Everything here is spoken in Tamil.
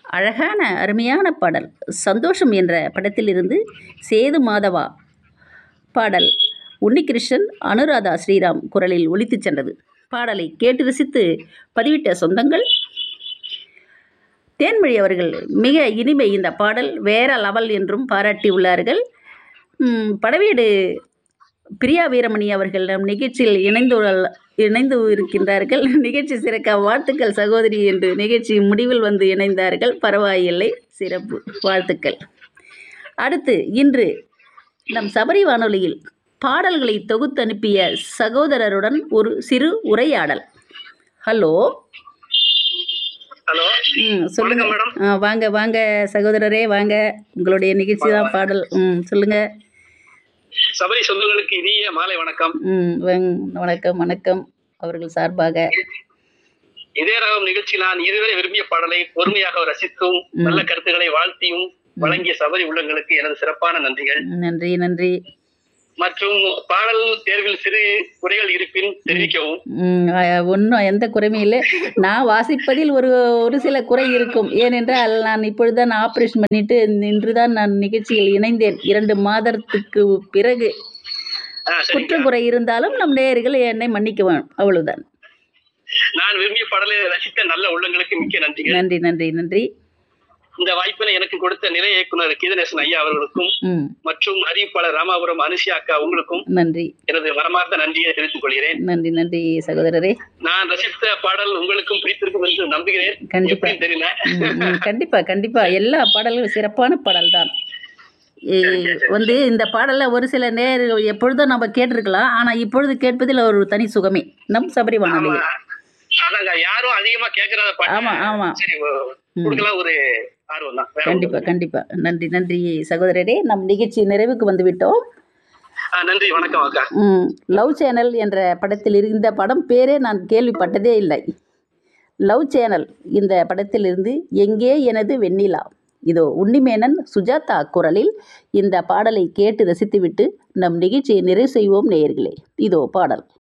அழகான அருமையான பாடல் சந்தோஷம் என்ற படத்திலிருந்து சேது மாதவா பாடல் உன்னிகிருஷ்ணன் அனுராதா ஸ்ரீராம் குரலில் ஒலித்துச் சென்றது பாடலை கேட்டு ரசித்து பதிவிட்ட சொந்தங்கள் தேன்மொழி அவர்கள் மிக இனிமை இந்த பாடல் வேற லெவல் என்றும் பாராட்டி உள்ளார்கள் ம், படவேடு பிரியா வீரமணி அவர்கள் நம் நிகழ்ச்சியில் இணைந்து இணைந்து இருக்கின்றார்கள் நிகழ்ச்சி சிறக்க வாழ்த்துக்கள் சகோதரி என்று நிகழ்ச்சி முடிவில் வந்து இணைந்தார்கள் பரவாயில்லை சிறப்பு வாழ்த்துக்கள் அடுத்து இன்று நம் சபரி வானொலியில் பாடல்களை தொகுத்து அனுப்பிய சகோதரருடன் ஒரு சிறு உரையாடல் ஹலோ ஹலோ ம் சொல்லுங்க வணக்கம் மேடம். ஆ வாங்க வாங்க சகோதரரே வாங்க உங்களுடைய நிகழ்ச்சி தான் பாடல் ம் சொல்லுங்க சபரி சொந்தங்களுக்கு இனிய மாலை வணக்கம் ம் வங்- வணக்கம் வணக்கம் அவர்கள் சார்பாக இதே ரகம் நிகழ்ச்சி நான் இதுவரை விரும்பிய பாடலை பொறுமையாக ரசித்தும் நல்ல கருத்துக்களை வாழ்த்தியும் வழங்கிய சபரி உள்ளங்களுக்கு எனது சிறப்பான நன்றிகள் ம், நன்றி நன்றி மற்றும் பாடல் தேர்வில் சிறு குறைகள் இருப்பின் தெரிவிக்கவும் ஒன்றும் எந்த குறையும் இல்லை நான் வாசிப்பதில் ஒரு ஒரு சில குறை இருக்கும் ஏனென்றால் நான் இப்பொழுதுதான் ஆப்ரேஷன் பண்ணிட்டு இன்று தான் நான் நிகழ்ச்சியில் இணைந்தேன் இரண்டு மாதத்துக்கு பிறகு ஆ, சரி குற்றக்குறை இருந்தாலும் நம் நேயர்கள் என்னை மன்னிக்குவேன் அவ்வளவுதான் நான் விரும்பிய பாடலை ரசித்த நல்ல உள்ளங்களுக்கு மிக்க நன்றிகள் நன்றி நன்றி நன்றி இந்த வாய்ப்பினை எனக்கு கொடுத்த நிலைய இயக்குனர் கீதநேசன் ஐயா அவர்களுக்கும் ம் மற்றும் அறிவிப்பாளர் ராமாபுரம் அனுஷியா அக்கா உங்களுக்கும் நன்றி எனது மனமார்ந்த நன்றியை தெரிவித்துக் கொள்கிறேன் நன்றி நன்றி சகோதரரே நான் ரசித்த பாடல் உங்களுக்கும் பிடித்திருக்கும் என்று நம்புகிறேன் கண்டிப்பா. எப்படின்னு தெரியல ம், ம், கண்டிப்பா கண்டிப்பா எல்லா பாடல்களும் சிறப்பான பாடல் தான் வந்து இந்த பாடல்ல ஒரு சில நேர்கள் எப்பொழுதும் நம்ம கேட்டிருக்கலாம் ஆனா இப்பொழுது கேட்பதில் ஒரு தனி சுகமே நம் சபரி வானொலியில் அதாங்க யாரும் அதிகமா கேக்குறத ஆமா, ஆமா. சரி ஒ- கொடுக்கலாம் ஒரு ஆர்வம் தான் வேற கண்டிப்பா ஒண்ணும் கண்டிப்பா நன்றி நன்றி சகோதரரே நம் நிகழ்ச்சி நிறைவுக்கு வந்து விட்டோம் இல்ல. ஆ, நன்றி வணக்கம் அக்கா ம், லவ் சேனல் என்ற படத்தில் இருந்த படம் பேரே நான் கேள்விப்பட்டதே இல்லை லவ் சேனல் இந்த படத்திலிருந்து எங்கே எனது வெண்ணிலா இதோ உன்னிமேனன் சுஜாதா குரலில் இந்த பாடலை கேட்டு ரசித்துவிட்டு நம் நிகழ்ச்சியை நிறைவு செய்வோம் நேயர்களே இதோ பாடல்